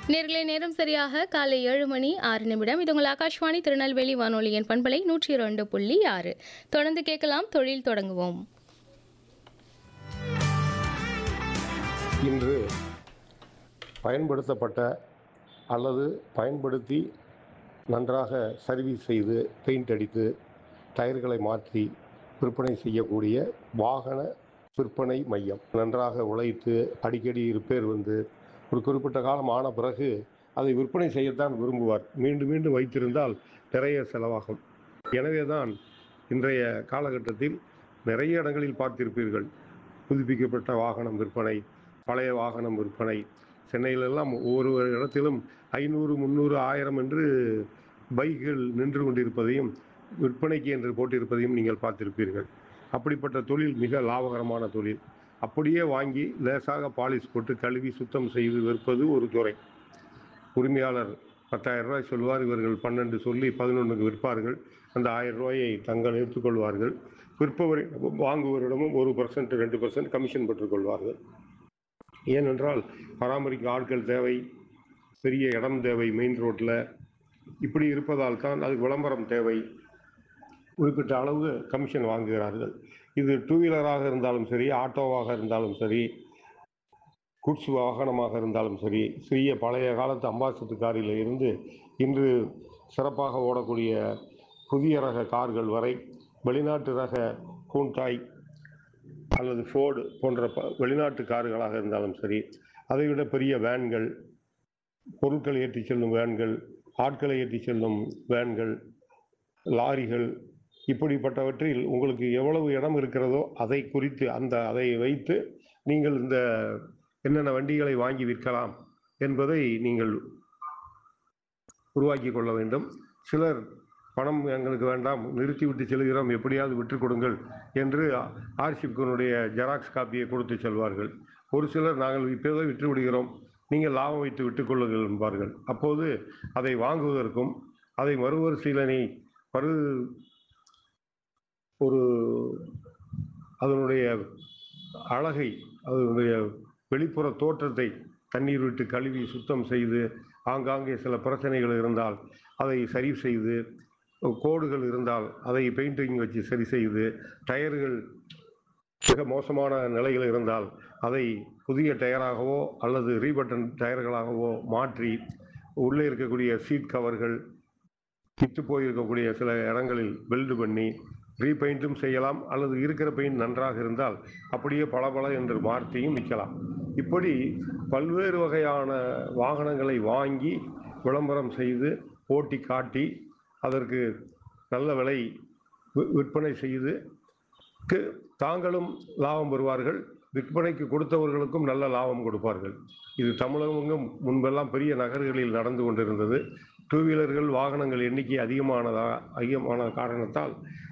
நேர்களை நேரம் சரியாக காலை ஏழு மணி ஆறு நிமிடம் இது உங்கள் ஆகாஷ்வாணி திருநெல்வேலி வானொலியின் பண்பலை நூற்றி இரண்டு புள்ளி ஆறு தொடர்ந்து கேட்கலாம் தொழில் தொடங்குவோம் இன்று பயன்படுத்தப்பட்ட அல்லது பயன்படுத்தி நன்றாக சர்வீஸ் செய்து பெயிண்ட் அடித்து டயர்களை மாற்றி விற்பனை செய்யக்கூடிய வாகன விற்பனை மையம் நன்றாக உழைத்து அடிக்கடி ரிப்பேர் வந்து ஒரு குறிப்பிட்ட காலம் ஆன பிறகு அதை விற்பனை செய்யத்தான் விரும்புவார் மீண்டும் மீண்டும் வைத்திருந்தால் நிறைய செலவாகும் எனவே தான் இன்றைய காலகட்டத்தில் நிறைய இடங்களில் பார்த்திருப்பீர்கள் புதுப்பிக்கப்பட்ட வாகனம் விற்பனை பழைய வாகனம் விற்பனை சென்னையிலெல்லாம் ஒவ்வொரு இடத்திலும் ஐநூறு முந்நூறு ஆயிரம் என்று பைக்குகள் நின்று கொண்டிருப்பதையும் விற்பனைக்கு என்று போட்டிருப்பதையும் நீங்கள் பார்த்திருப்பீர்கள் அப்படிப்பட்ட தொழில் மிக லாபகரமான தொழில் அப்படியே வாங்கி லேசாக பாலிஷ் போட்டு கழுவி சுத்தம் செய்து விற்பது ஒரு துறை உரிமையாளர் பத்தாயிரம் ரூபாய் சொல்வார் இவர்கள் பன்னெண்டு சொல்லி பதினொன்றுக்கு விற்பார்கள் அந்த ஆயிரம் ரூபாயை தங்கள் எடுத்துக்கொள்வார்கள் விற்பவரை வாங்குவரிடமும் ஒரு பர்சன்ட் ரெண்டு பர்சன்ட் கமிஷன் பெற்றுக்கொள்வார்கள் ஏனென்றால் பராமரிக்க ஆட்கள் தேவை பெரிய இடம் தேவை மெயின் ரோட்டில் இப்படி இருப்பதால் தான் அதுக்கு விளம்பரம் தேவை குறிப்பிட்ட அளவு கமிஷன் வாங்குகிறார்கள் இது டூ வீலராக இருந்தாலும் சரி ஆட்டோவாக இருந்தாலும் சரி குட்ஸ் வாகனமாக இருந்தாலும் சரி சிறிய பழைய காலத்து அம்பாசிட்டு காரில் இருந்து இன்று சிறப்பாக ஓடக்கூடிய புதிய ரக கார்கள் வரை வெளிநாட்டு ரக கூண்டாய் அல்லது ஃபோர்டு போன்ற ப- வெளிநாட்டு கார்களாக இருந்தாலும் சரி அதைவிட பெரிய வேன்கள் பொருட்களை ஏற்றி செல்லும் வேன்கள் ஆட்களை ஏற்றி செல்லும் வேன்கள் லாரிகள் இப்படிப்பட்டவற்றில் உங்களுக்கு எவ்வளவு இடம் இருக்கிறதோ அதை குறித்து அந்த அதை வைத்து நீங்கள் இந்த என்னென்ன வண்டிகளை வாங்கி விற்கலாம் என்பதை நீங்கள் உருவாக்கி கொள்ள வேண்டும் சிலர் பணம் எங்களுக்கு வேண்டாம் நிறுத்திவிட்டு செல்கிறோம் எப்படியாவது விற்றுக் கொடுங்கள் என்று ஆர்சிப்கனுடைய ஜெராக்ஸ் காப்பியை கொடுத்து செல்வார்கள் ஒரு சிலர் நாங்கள் இப்போதே விற்று விடுகிறோம் நீங்கள் லாபம் வைத்து விட்டுக் கொள்ளுங்கள் என்பார்கள் அப்போது அதை வாங்குவதற்கும் அதை மறுபரிசீலனை மறு ஒரு அதனுடைய அழகை அதனுடைய வெளிப்புற தோற்றத்தை தண்ணீர் விட்டு கழுவி சுத்தம் செய்து ஆங்காங்கே சில பிரச்சனைகள் இருந்தால் அதை சரி செய்து கோடுகள் இருந்தால் அதை பெயிண்டிங் வச்சு சரி செய்து டயர்கள் மிக மோசமான நிலையில் இருந்தால் அதை புதிய டயராகவோ அல்லது ரீபட்டன் டயர்களாகவோ மாற்றி உள்ளே இருக்கக்கூடிய சீட் கவர்கள் கித்து போயிருக்கக்கூடிய சில இடங்களில் வெல்டு பண்ணி ரீபெயிண்ட்டும் செய்யலாம் அல்லது இருக்கிற பெயிண்ட் நன்றாக இருந்தால் அப்படியே பளபள என்று மாற்றியும் விற்கலாம் இப்படி பல்வேறு வகையான வாகனங்களை வாங்கி விளம்பரம் செய்து போட்டி காட்டி அதற்கு நல்ல விலை வி- விற்பனை செய்து க்கு தாங்களும் லாபம் பெறுவார்கள் விற்பனைக்கு கொடுத்தவர்களுக்கும் நல்ல லாபம் கொடுப்பார்கள் இது தமிழகமெங்கும் முன்பெல்லாம் பெரிய நகர்களில் நடந்து கொண்டிருந்தது டூ வீலர்கள் வாகனங்கள் எண்ணிக்கை அதிகமானதா அதிகமான காரணத்தால்